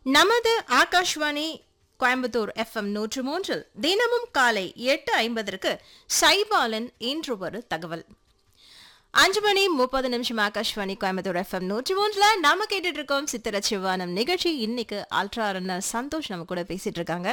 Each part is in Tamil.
நமது ஆகாஷ்வாணி கோயம்புத்தூர் எஃப்எம் நூற்று மூன்றில் தினமும் காலை எட்டு ஐம்பதற்கு சைபாலன் இன்று ஒரு தகவல் அஞ்சு மணி முப்பது நிமிஷம் ஆகாஷ்வாணி கோயம்புத்தூர் எஃப்எம் நூற்றி மூன்றுல நாம கேட்டுட்டு இருக்கோம் சித்திர சிவானம் நிகழ்ச்சி இன்னைக்கு அல்ட்ரா ரன்னர் சந்தோஷ் நம்ம கூட பேசிட்டு இருக்காங்க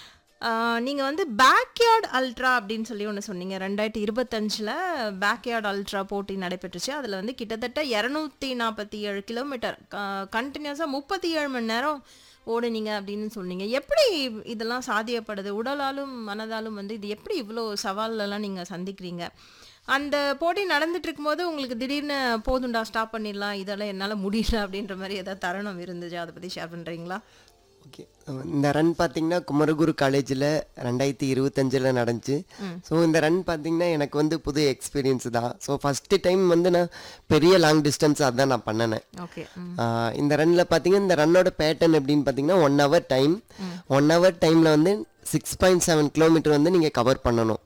ஆஹ் நீங்க வந்து பேக்யார்ட் அல்ட்ரா அப்படின்னு சொல்லி ஒன்று சொன்னீங்க ரெண்டாயிரத்தி இருபத்தஞ்சில் பேக்யார்ட் அல்ட்ரா போட்டி நடைபெற்றுச்சு அதில் வந்து கிட்டத்தட்ட இரநூத்தி நாற்பத்தி ஏழு கிலோமீட்டர் கண்டினியூஸாக முப்பத்தி ஏழு மணி நேரம் ஓடுனீங்க அப்படின்னு சொன்னீங்க எப்படி இதெல்லாம் சாத்தியப்படுது உடலாலும் மனதாலும் வந்து இது எப்படி இவ்வளோ சவால்லலாம் நீங்கள் சந்திக்கிறீங்க அந்த போட்டி நடந்துட்டு இருக்கும்போது உங்களுக்கு திடீர்னு போதுண்டா ஸ்டாப் பண்ணிடலாம் இதெல்லாம் என்னால் முடியல அப்படின்ற மாதிரி ஏதாவது தருணம் இருந்துச்சு அதை பற்றி ஷேர் பண்ணுறீங்களா ஓகே இந்த ரன் பார்த்தீங்கன்னா குமரகுரு காலேஜில் ரெண்டாயிரத்தி இருபத்தஞ்சில் நடந்துச்சு ஸோ இந்த ரன் பார்த்தீங்கன்னா எனக்கு வந்து புது எக்ஸ்பீரியன்ஸ் தான் ஸோ ஃபஸ்ட்டு டைம் வந்து நான் பெரிய லாங் டிஸ்டன்ஸ் அதான் நான் பண்ணினேன் ஓகே ஆஹ் இந்த ரன்னில் பார்த்தீங்கன்னா இந்த ரன்னோட பேட்டர்ன் எப்படின்னு பார்த்தீங்கன்னா one hour time one hour டைமில் வந்து சிக்ஸ் பாயிண்ட் செவன் கிலோமீட்டர் வந்து நீங்கள் கவர் பண்ணணும்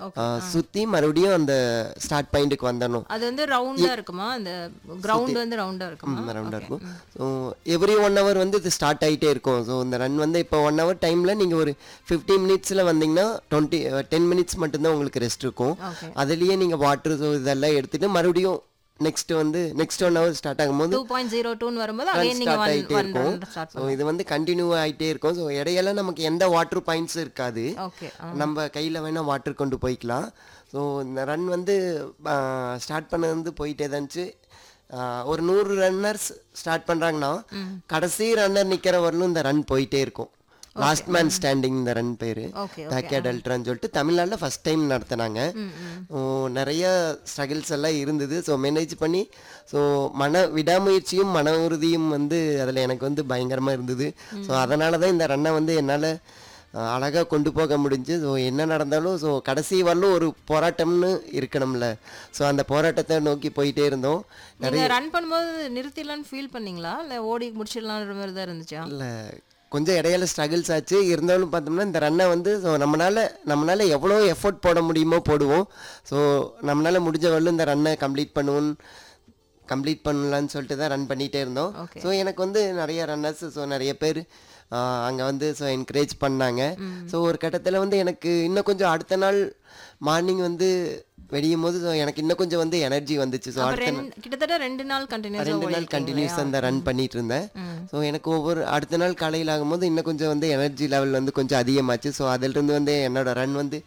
சுற்றி மறுபடியும் அந்த ஸ்டார்ட் பாயிண்ட்டுக்கு வந்துடணும் அது வந்து ரவுண்டா இருக்குமா அந்த கிரவுண்ட் வந்து ரவுண்டா இருக்குமா ரவுண்டாக இருக்கும் ஸோ எவ்ரி ஒன் ஹவர் வந்து இது ஸ்டார்ட் ஆகிட்டே இருக்கும் ஸோ இந்த ரன் வந்து இப்போ ஒன் ஹவர் டைமில் நீங்கள் ஒரு ஃபிஃப்டி மினிட்ஸில் வந்தீங்கன்னா டுவெண்ட்டி டென் மினிட்ஸ் மட்டும்தான் உங்களுக்கு ரெஸ்ட் இருக்கும் ஓகே அதுலேயே நீங்கள் வாட்டர் ஸோ இதெல்லாம் எடுத்துட்டு மறுபடியும் நெக்ஸ்ட் வந்து நெக்ஸ்ட் ஒன் ஹவர் ஸ்டார்ட் ஆகும்போது டூ பாயிண்ட் ஜீரோ டூன்னு வரும்போது அகைன் நீங்க ஸ்டார்ட் ஒன் ஆகிட்டே ஒன் இருக்கும் ரவுண்ட் ஸ்டார்ட் ஸோ இது வந்து கண்டினியூ ஆகிட்டே இருக்கும் ஸோ இடையெல்லாம் நமக்கு எந்த வாட்டர் பாயிண்ட்ஸ் இருக்காது ஓகே நம்ம கையில் வேணால் வாட்டர் கொண்டு போய்க்கலாம் ஸோ இந்த ரன் வந்து ஸ்டார்ட் பண்ணது வந்து போயிட்டே தான்ச்சு ஆஹ் ஒரு நூறு ரன்னர்ஸ் ஸ்டார்ட் பண்ணுறாங்கன்னா கடைசி ரன்னர் நிற்கிற வரலும் இந்த ரன் போயிட்டே இருக்கும் லாஸ்ட் மேன் ஸ்டாண்டிங் இந்த ரன் பேர் ஓகே பேக்கேட் அல்ட்ரான்னு சொல்லிட்டு தமிழ்நாட்டில் ஃபஸ்ட் டைம் நடத்தினாங்க ஓ, நிறைய ஸ்ட்ரகிள்ஸ் எல்லாம் இருந்தது ஸோ மேனேஜ் பண்ணி ஸோ மன விடாமுயற்சியும் மன உறுதியும் வந்து அதில் எனக்கு வந்து பயங்கரமாக இருந்தது ஸோ அதனால தான் இந்த ரன்னை வந்து என்னால் அழகாக கொண்டு போக முடிஞ்சு ஸோ என்ன நடந்தாலும் ஸோ கடைசி வரலும் ஒரு போராட்டம்னு இருக்கணும்ல ஸோ அந்த போராட்டத்தை நோக்கி போயிட்டே இருந்தோம் நீங்க ரன் பண்ணும்போது நிறுத்திடலாம்னு ஃபீல் பண்ணீங்களா இல்ல ஓடி முடிச்சிடலாம்ன்ற மாதிரி தான் இருந்துச்சா இல்லை கொஞ்சம் இடையில ஸ்ட்ரகிள்ஸ் ஆச்சு இருந்தாலும் பார்த்தோம்னா இந்த ரன்னை வந்து ஸோ நம்மளால் நம்மளால் எவ்வளோ எஃபோர்ட் போட முடியுமோ போடுவோம் ஸோ நம்மளால் முடிஞ்ச வரலும் இந்த ரன்னை கம்ப்ளீட் பண்ணுவோம் கம்ப்ளீட் பண்ணலான்னு சொல்லிட்டு தான் ரன் பண்ணிகிட்டே இருந்தோம் Okay. ஸோ எனக்கு வந்து நிறைய ரன்னர்ஸ் ஸோ நிறைய பேர் அங்கே வந்து ஸோ என்கரேஜ் பண்ணாங்க ஸோ ஒரு கட்டத்தில் வந்து எனக்கு இன்னும் கொஞ்சம் அடுத்த நாள் மார்னிங் வந்து வெடியும் போது ஸோ எனக்கு இன்னும் கொஞ்சம் வந்து எனர்ஜி வந்துச்சு ஸோ அப்ப அடுத்த ரெண்டு கிட்டத்தட்ட ரெண்டு நாள் கண்டினியூஸா ரெண்டு நாள் கண்டினியூஸ் அந்த ரன் பண்ணிட்டு இருந்தேன் ஸோ எனக்கு ஒவ்வொரு அடுத்த நாள் காலையில் ஆகும்போது இன்னும் கொஞ்சம் வந்து எனர்ஜி லெவல் வந்து கொஞ்சம் அதிகமாச்சு ஸோ அதிலிருந்து வந்து என்னோட ரன் வந்து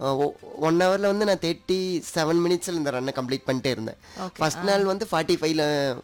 ஒன் ஹவரில் வந்து நான் தேர்ட்டி செவன் மினிட்ஸில் இந்த ரன்னை கம்ப்ளீட் பண்ணிட்டே இருந்தேன் ஃபர்ஸ்ட் நாள் வந்து ஃபார்ட்டி ஃபைவ்ல